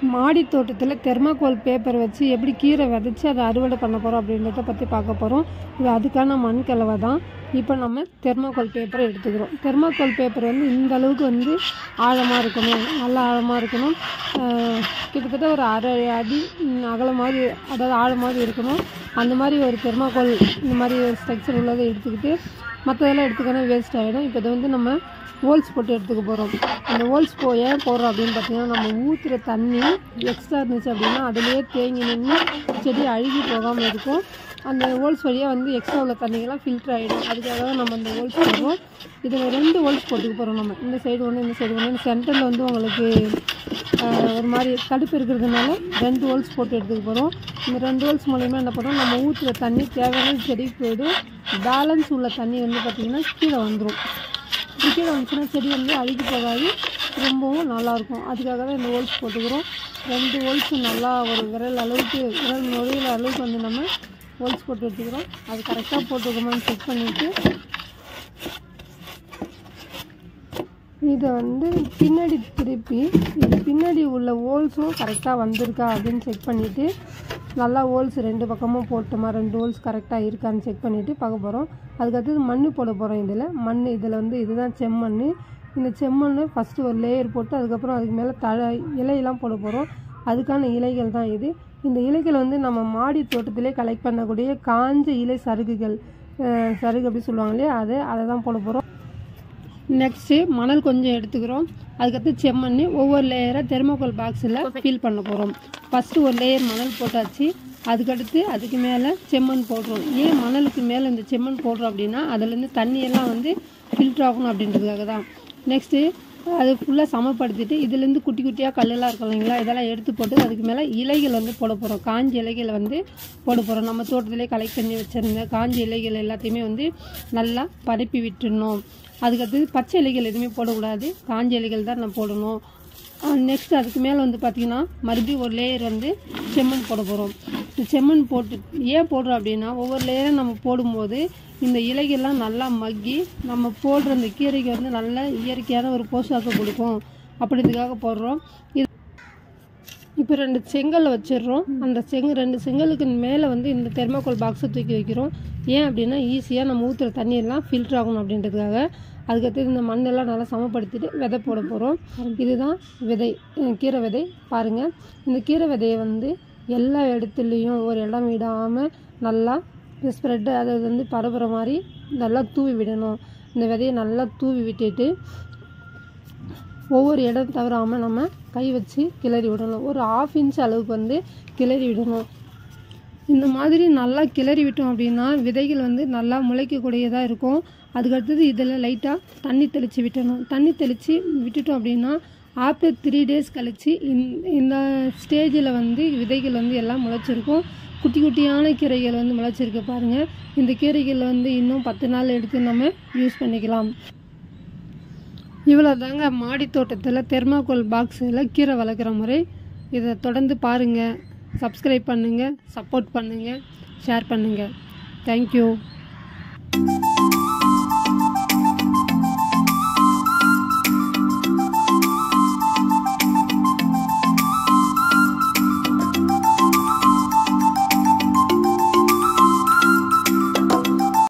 மாடி தோட்டத்தில் thermocol paper வச்சு எப்படி கீரை விதைச்சி அதை அறுவடை பண்ண போகிறோம் அப்படின்றத பற்றி பார்க்க போகிறோம் இது அதுக்கான மண் கலவை தான் இப்போ நம்ம தெர்மாக்கோல் பேப்பரை எடுத்துக்கிறோம் தெர்மாக்கோல் பேப்பர் வந்து இந்த அளவுக்கு வந்து ஆழமாக இருக்கணும் நல்லா ஆழமாக இருக்கணும் ஆஹ் கிட்டத்தட்ட ஒரு அரை அடி ம், அகலம் மாதிரி அதாவது ஆழம் மாதிரி இருக்கணும் அந்த மாதிரி ஒரு தெர்மாக்கோல் இந்த மாதிரி ஸ்ட்ரக்சர் உள்ளதை எடுத்துக்கிட்டு மற்றதெல்லாம் எடுத்துக்கணும் வேஸ்ட் ஆகிடும் இப்போ இதை வந்து நம்ம ஹோல்ஸ் போட்டு எடுத்துக்க போகிறோம் அந்த ஹோல்ஸ் போ ஏன் போடுறோம் அப்படின்னு பார்த்தீங்கன்னா நம்ம ஊற்றுற தண்ணி எக்ஸ்ட்ரா இருந்துச்சு அப்படின்னா அதுலேயே தேங்கி நின்று செடி அழுகி போகாமல் இருக்கும் அந்த ஹோல்ஸ் வழியாக வந்து எக்ஸ்ட்ரா உள்ள தண்ணிகள்லாம் ஃபில்டர் ஆகிடும் அதுக்காக தான் நம்ம அந்த ஹோல்ஸ் போடுறோம் இதில் ரெண்டு ஹோல்ஸ் போட்டுக்க போகிறோம் நம்ம இந்த சைடு ஒன்று இந்த சைடு ஒன்று சென்டரில் வந்து உங்களுக்கு ஆஹ், ஒரு மாதிரி தடுப்பு இருக்கிறதுனால ரெண்டு ஹோல்ஸ் போட்டு எடுத்துக்க போகிறோம் இந்த ரெண்டு ஹோல்ஸ் மூலயமா என்ன பண்ணுறோம் நம்ம ஊற்றுற தண்ணி தேவையான செடிக்கு போயிடும் பேலன்ஸ் உள்ள தண்ணி வந்து பார்த்திங்கன்னா கீழே வந்துடும் கீழே வந்துச்சுன்னா செடி வந்து அழுகி போகாது ரொம்பவும் நல்லாயிருக்கும் அதுக்காக தான் இந்த ஹோல்ஸ் போட்டுக்கிறோம் ரெண்டு ஹோல்ஸும் நல்லா ஒரு விரல் அளவுக்கு விரல் நுழையிற அளவுக்கு வந்து நம்ம ஹோல்ஸ் போட்டு எடுத்துக்கிறோம் அது கரெக்டாக போட்டுக்கோமான்னு செக் பண்ணிவிட்டு இதை வந்து பின்னாடி திருப்பி இது பின்னாடி உள்ள ஹோல்ஸும் கரெக்டாக வந்திருக்கா அப்படின்னு செக் பண்ணிவிட்டு நல்லா ஹோல்ஸ் ரெண்டு பக்கமும் போட்டோமா ரெண்டு ஹோல்ஸ் கரெக்டாக இருக்கான்னு செக் பண்ணிவிட்டு பார்க்க போகிறோம் அதுக்கடுத்தது மண் போட போகிறோம் இதில் மண் இதில் வந்து இதுதான் செம்மண் இந்த செம்மண் ஃபஸ்ட்டு ஒரு லேயர் போட்டு அதுக்கப்புறம் அதுக்கு மேலே தழை இலையெல்லாம் போட போகிறோம் அதுக்கான இலைகள் தான் இது இந்த இலைகள் வந்து நம்ம மாடி தோட்டத்திலே கலெக்ட் பண்ணக்கூடிய காஞ்ச இலை சருகுகள் அஹ் சருகு அப்படி சொல்லுவாங்க இல்லையா அது அதை தான் போட போகிறோம் நெக்ஸ்ட்டு மணல் கொஞ்சம் எடுத்துக்கிறோம் அதுக்கடுத்து செம்மண் ஒவ்வொரு லேயராக தெர்மோகோல் பாக்ஸில் ஃபில் பண்ண போகிறோம் ஃபஸ்ட்டு ஒரு லேயர் மணல் போட்டாச்சு அதுக்கடுத்து அதுக்கு மேலே செம்மண் போடுறோம் ஏன் மணலுக்கு மேலே இந்த செம்மண் போடுறோம் அப்படின்னா அதுலேருந்து தண்ணியெல்லாம் வந்து ஃபில்டர் ஆகணும் அப்படின்றதுக்காக தான் நெக்ஸ்ட்டு அது ஃபுல்லாக சமப்படுத்திட்டு இதுலேருந்து குட்டி குட்டியாக கல்லெல்லாம் இருக்கும் இல்லைங்களா இதெல்லாம் எடுத்து போட்டு அதுக்கு மேலே இலைகள் வந்து போட போகிறோம் காஞ்ச இலைகளை வந்து போட போகிறோம் நம்ம தோட்டத்திலே கலெக்ட் பண்ணி வச்சுருந்த காஞ்ச இலைகள் எல்லாத்தையுமே வந்து நல்லா பரப்பி விட்டுடணும் அதுக்கடுத்து பச்சை இலைகள் எதுவுமே போடக்கூடாது காஞ்ச இலைகள் தான் நம்ம போடணும் நெக்ஸ்ட் அதுக்கு மேலே வந்து பார்த்திங்கன்னா மறுபடியும் ஒரு லேயர் வந்து செம்மண் போட போகிறோம் இந்த செம்மண் போட்டு ஏன் போடுறோம் அப்படின்னா ஒவ்வொரு லேயரும் நம்ம போடும்போது இந்த இலைகள்லாம் நல்லா மக்கி நம்ம போடுற அந்த கீரைக்கு வந்து நல்ல இயற்கையான ஒரு போஷாக்கு கொடுக்கும் அப்படின்றதுக்காக போடுறோம் இது இப்போ ரெண்டு செங்கல் வச்சிடுறோம் அந்த செங்க ரெண்டு செங்கலுக்கு மேலே வந்து இந்த தெர்மாக்கோல் பாக்ஸை தூக்கி வைக்கிறோம் ஏன் அப்படின்னா ஈஸியாக நம்ம ஊற்றுற தண்ணியெல்லாம் ஃபில்டர் ஆகணும் அப்படின்றதுக்காக அதுக்கடுத்து இந்த மண்ணெல்லாம் நல்லா சமப்படுத்திட்டு விதை போட போகிறோம் இதுதான் விதை அஹ் கீரை விதை பாருங்கள் இந்த கீரை விதையை வந்து எல்லா இடத்துலையும் ஒரு இடம் விடாமல் நல்லா ஸ்ப்ரெட்டு அதை வந்து பரப்புற மாதிரி நல்லா தூவி விடணும் இந்த விதையை நல்லா தூவி விட்டுட்டு ஒவ்வொரு இடம் தவறாமல் நம்ம கை வச்சு கிளறி விடணும் ஒரு ஆஃப் இன்ச் அளவுக்கு வந்து கிளறி விடணும் இந்த மாதிரி நல்லா கிளறி விட்டோம் அப்படின்னா விதைகள் வந்து நல்லா முளைக்கக்கூடியதாக இருக்கும் அதுக்கடுத்தது இதில் லைட்டாக தண்ணி தெளித்து விட்டணும் தண்ணி தெளித்து விட்டுட்டோம் அப்படின்னா ஆஃப்டர் த்ரீ டேஸ் கழித்து இந்த ஸ்டேஜில் வந்து விதைகள் வந்து எல்லாம் முளைச்சிருக்கும் குட்டி குட்டியான கீரைகள் வந்து முளைச்சிருக்கு பாருங்கள் இந்த கீரைகள் வந்து இன்னும் பத்து நாள் எடுத்து நம்ம யூஸ் பண்ணிக்கலாம் இவ்வளோ தாங்க மாடி தோட்டத்தில் தெர்மாக்கோல் பாக்ஸில் கீரை வளர்க்குற முறை இதை தொடர்ந்து பாருங்கள் சப்ஸ்கிரைப் பண்ணுங்கள் சப்போர்ட் பண்ணுங்கள் ஷேர் பண்ணுங்கள் தேங்க்யூ